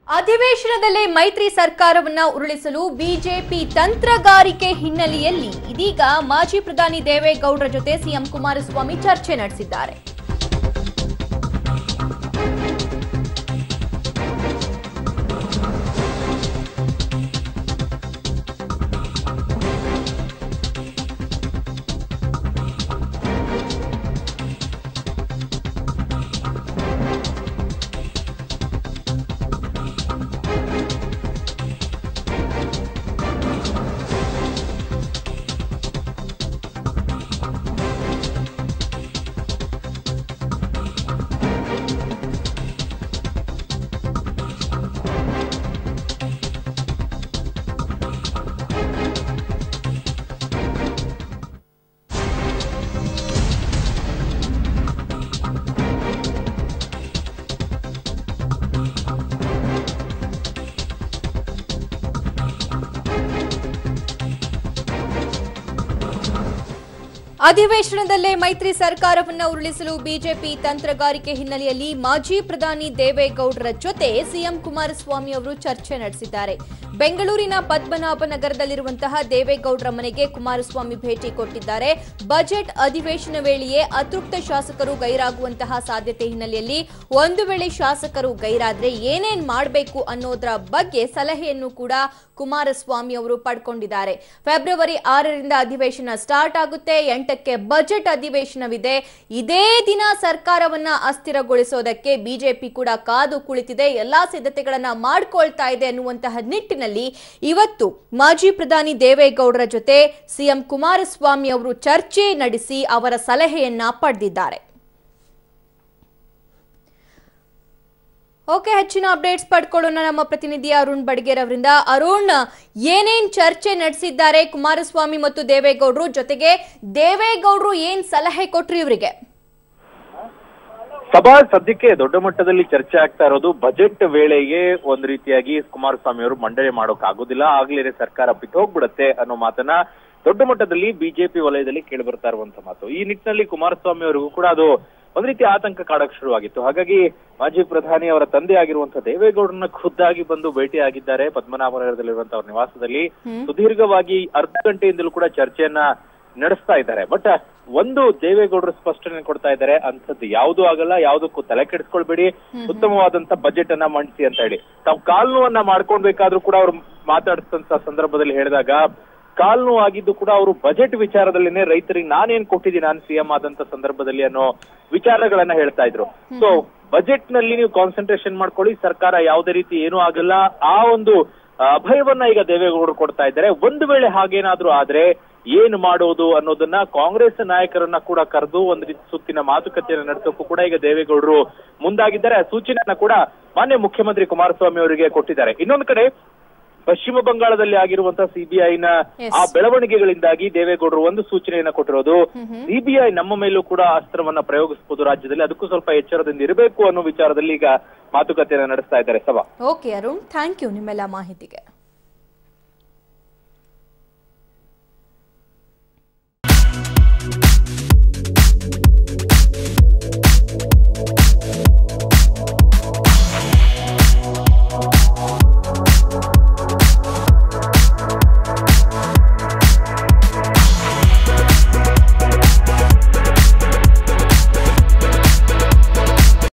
ಅಧಿವೇಶನದಲ್ಲೇ ಮೈತ್ರಿ ಸರ್ಕಾರವನ್ನ ಉರುಳಿಸಲು ಬಿಜೆಪಿ ತಂತ್ರಗಾರಿಕೆ ಹಿನ್ನೆಲೆಯಲ್ಲಿ ಇದೀಗ ಮಾಜಿ ಪ್ರಧಾನಿ ದೇವೇಗೌಡರ ಜೊತೆ ಸಿಎಂ ಕುಮಾರಸ್ವಾಮಿ ಚರ್ಚೆ ನಡೆಸಿದ್ದಾರೆ ಅಧಿವೇಶನದಲ್ಲೇ ಮೈತ್ರಿ ಸರ್ಕಾರವನ್ನ ಉರುಳಿಸಲು ಬಿಜೆಪಿ ತಂತ್ರಗಾರಿಕೆ ಹಿನ್ನೆಲೆಯಲ್ಲಿ ಮಾಜಿ ಪ್ರಧಾನಿ ದೇವೇಗೌಡರ ಜೊತೆ ಸಿಎಂ ಕುಮಾರಸ್ವಾಮಿ ಅವರು ಚರ್ಚೆ ನಡೆಸಿದ್ದಾರೆ ಬೆಂಗಳೂರಿನ ಪದ್ಮನಾಭನಗರದಲ್ಲಿರುವಂತಹ ದೇವೇಗೌಡರ ಮನೆಗೆ ಕುಮಾರಸ್ವಾಮಿ ಭೇಟಿ ಕೊಟ್ಟಿದ್ದಾರೆ ಬಜೆಟ್ ಅಧಿವೇಶನ ವೇಳೆಯೇ ಅತೃಪ್ತ ಶಾಸಕರು ಗೈರಾಗುವಂತಹ ಸಾಧ್ಯತೆ ಹಿನ್ನೆಲೆಯಲ್ಲಿ ಒಂದು ವೇಳೆ ಶಾಸಕರು ಗೈರಾದ್ರೆ ಏನೇನ್ ಮಾಡಬೇಕು ಅನ್ನೋದರ ಬಗ್ಗೆ ಸಲಹೆಯನ್ನು ಕೂಡ ಕುಮಾರಸ್ವಾಮಿ ಅವರು ಪಡ್ಕೊಂಡಿದ್ದಾರೆ ಫೆಬ್ರವರಿ ಆರರಿಂದ ಅಧಿವೇಶನ ಸ್ಟಾರ್ಟ್ ಆಗುತ್ತೆ ಎಂಟಕ್ಕೆ ಬಜೆಟ್ ಅಧಿವೇಶನವಿದೆ ಇದೇ ದಿನ ಸರ್ಕಾರವನ್ನ ಅಸ್ಥಿರಗೊಳಿಸೋದಕ್ಕೆ ಬಿಜೆಪಿ ಕೂಡ ಕಾದು ಕುಳಿತಿದೆ ಎಲ್ಲಾ ಸಿದ್ಧತೆಗಳನ್ನ ಮಾಡ್ಕೊಳ್ತಾ ಇದೆ ಅನ್ನುವಂತಹ ನಿಟ್ಟಿನಲ್ಲಿ ಇವತ್ತು ಮಾಜಿ ಪ್ರಧಾನಿ ದೇವೇಗೌಡರ ಜೊತೆ ಸಿಎಂ ಕುಮಾರಸ್ವಾಮಿ ಅವರು ಚರ್ಚೆ ನಡೆಸಿ ಅವರ ಸಲಹೆಯನ್ನ ಪಡೆದಿದ್ದಾರೆ ಓಕೆ ಹೆಚ್ಚಿನ ಅಪ್ಡೇಟ್ಸ್ ಪಡ್ಕೊಳ್ಳೋಣ ನಮ್ಮ ಪ್ರತಿನಿಧಿ ಅರುಣ್ ಬಡ್ಗೇರ್ ಅವರಿಂದ ಅರುಣ್ ಏನೇನ್ ಚರ್ಚೆ ನಡೆಸಿದ್ದಾರೆ ಕುಮಾರಸ್ವಾಮಿ ಮತ್ತು ದೇವೇಗೌಡರು ಜೊತೆಗೆ ದೇವೇಗೌಡರು ಏನ್ ಸಲಹೆ ಕೊಟ್ರು ಇವರಿಗೆ ಸಭಾ ಸದ್ಯಕ್ಕೆ ದೊಡ್ಡ ಮಟ್ಟದಲ್ಲಿ ಚರ್ಚೆ ಆಗ್ತಾ ಇರೋದು ಬಜೆಟ್ ವೇಳೆಗೆ ಒಂದ್ ರೀತಿಯಾಗಿ ಕುಮಾರಸ್ವಾಮಿ ಅವರು ಮಂಡನೆ ಮಾಡೋಕ್ ಆಗೋದಿಲ್ಲ ಆಗ್ಲೇ ಸರ್ಕಾರ ಬಿಟ್ಟು ಹೋಗ್ಬಿಡತ್ತೆ ಅನ್ನೋ ಮಾತನ್ನ ದೊಡ್ಡ ಮಟ್ಟದಲ್ಲಿ ಬಿಜೆಪಿ ವಲಯದಲ್ಲಿ ಕೇಳಿ ಬರ್ತಾ ಇರುವಂತ ಮಾತು ಈ ನಿಟ್ಟಿನಲ್ಲಿ ಕುಮಾರಸ್ವಾಮಿ ಅವರಿಗೂ ಕೂಡ ಅದು ಒಂದ್ ರೀತಿ ಆತಂಕ ಕಾಡಕ್ ಶುರುವಾಗಿತ್ತು ಹಾಗಾಗಿ ಮಾಜಿ ಪ್ರಧಾನಿ ಅವರ ತಂದೆ ಆಗಿರುವಂತಹ ದೇವೇಗೌಡರನ್ನ ಖುದ್ದಾಗಿ ಬಂದು ಭೇಟಿ ಆಗಿದ್ದಾರೆ ಪದ್ಮನಾಭನಗರದಲ್ಲಿರುವಂತಹ ಅವ್ರ ನಿವಾಸದಲ್ಲಿ ಸುದೀರ್ಘವಾಗಿ ಅರ್ಧ ಗಂಟೆಯಿಂದಲೂ ಕೂಡ ಚರ್ಚೆಯನ್ನ ನಡೆಸ್ತಾ ಇದ್ದಾರೆ ಬಟ್ ಒಂದು ದೇವೇಗೌಡರು ಸ್ಪಷ್ಟನೆ ಕೊಡ್ತಾ ಇದ್ದಾರೆ ಅಂಥದ್ದು ಯಾವ್ದು ಆಗಲ್ಲ ಯಾವ್ದಕ್ಕೂ ತಲೆ ಕೆಡಿಸ್ಕೊಳ್ಬೇಡಿ ಉತ್ತಮವಾದಂತ ಬಜೆಟ್ ಅನ್ನ ಮಂಡಿಸಿ ಅಂತ ಹೇಳಿ ತಾವು ಕಾಲ್ನೋವನ್ನ ಮಾಡ್ಕೊಳ್ಬೇಕಾದ್ರೂ ಕೂಡ ಅವ್ರು ಮಾತಾಡಿದಂತ ಸಂದರ್ಭದಲ್ಲಿ ಹೇಳಿದಾಗ ಕಾಲ್ನೋ ಆಗಿದ್ದು ಕೂಡ ಅವರು ಬಜೆಟ್ ವಿಚಾರದಲ್ಲಿನೇ ರೈತರಿಗೆ ನಾನೇನ್ ಕೊಟ್ಟಿದ್ದೀನಿ ನಾನು ಸಿಎಂ ಆದಂತ ಸಂದರ್ಭದಲ್ಲಿ ಅನ್ನೋ ವಿಚಾರಗಳನ್ನ ಹೇಳ್ತಾ ಇದ್ರು ಸೊ ಬಜೆಟ್ ನಲ್ಲಿ ನೀವು ಕಾನ್ಸಂಟ್ರೇಷನ್ ಮಾಡ್ಕೊಳ್ಳಿ ಸರ್ಕಾರ ಯಾವುದೇ ರೀತಿ ಏನೂ ಆಗಲ್ಲ ಆ ಒಂದು ಆ, ಅಭಯವನ್ನ ಈಗ ದೇವೇಗೌಡರು ಕೊಡ್ತಾ ಇದ್ದಾರೆ ಒಂದು ವೇಳೆ ಹಾಗೇನಾದ್ರೂ ಆದ್ರೆ ಏನು ಮಾಡೋದು ಅನ್ನೋದನ್ನ ಕಾಂಗ್ರೆಸ್ ನಾಯಕರನ್ನ ಕೂಡ ಕರೆದು ಒಂದು ರೀತಿ ಸುತ್ತಿನ ಮಾತುಕತೆಯನ್ನು ನಡೆಸೋಕ್ಕೂ ಕೂಡ ಈಗ ದೇವೇಗೌಡರು ಮುಂದಾಗಿದ್ದಾರೆ ಆ ಸೂಚನೆಯನ್ನ ಕೂಡ ಮಾನ್ಯ ಮುಖ್ಯಮಂತ್ರಿ ಕುಮಾರಸ್ವಾಮಿ ಅವರಿಗೆ ಕೊಟ್ಟಿದ್ದಾರೆ ಇನ್ನೊಂದು ಕಡೆ ಪಶ್ಚಿಮ ಬಂಗಾಳದಲ್ಲಿ ಆಗಿರುವಂತಹ ಸಿಬಿಐನ Yes. ಆ ಬೆಳವಣಿಗೆಗಳಿಂದಾಗಿ ದೇವೇಗೌಡರು ಒಂದು ಸೂಚನೆಯನ್ನ ಕೊಟ್ಟಿರೋದು ಸಿಬಿಐ ನಮ್ಮ ಮೇಲೂ ಕೂಡ ಅಸ್ತ್ರವನ್ನ ಪ್ರಯೋಗಿಸಬಹುದು ರಾಜ್ಯದಲ್ಲಿ ಅದಕ್ಕೂ ಸ್ವಲ್ಪ ಎಚ್ಚರದಿಂದ ಇರಬೇಕು ಅನ್ನೋ ವಿಚಾರದಲ್ಲಿ ಈಗ ಮಾತುಕತೆಯನ್ನ ನಡೆಸ್ತಾ ಇದ್ದಾರೆ ಸಭಾ ಓಕೆ ಅರುಣ್ ಥ್ಯಾಂಕ್ ಯು ನಿಮ್ಮೆಲ್ಲ ಮಾಹಿತಿಗೆ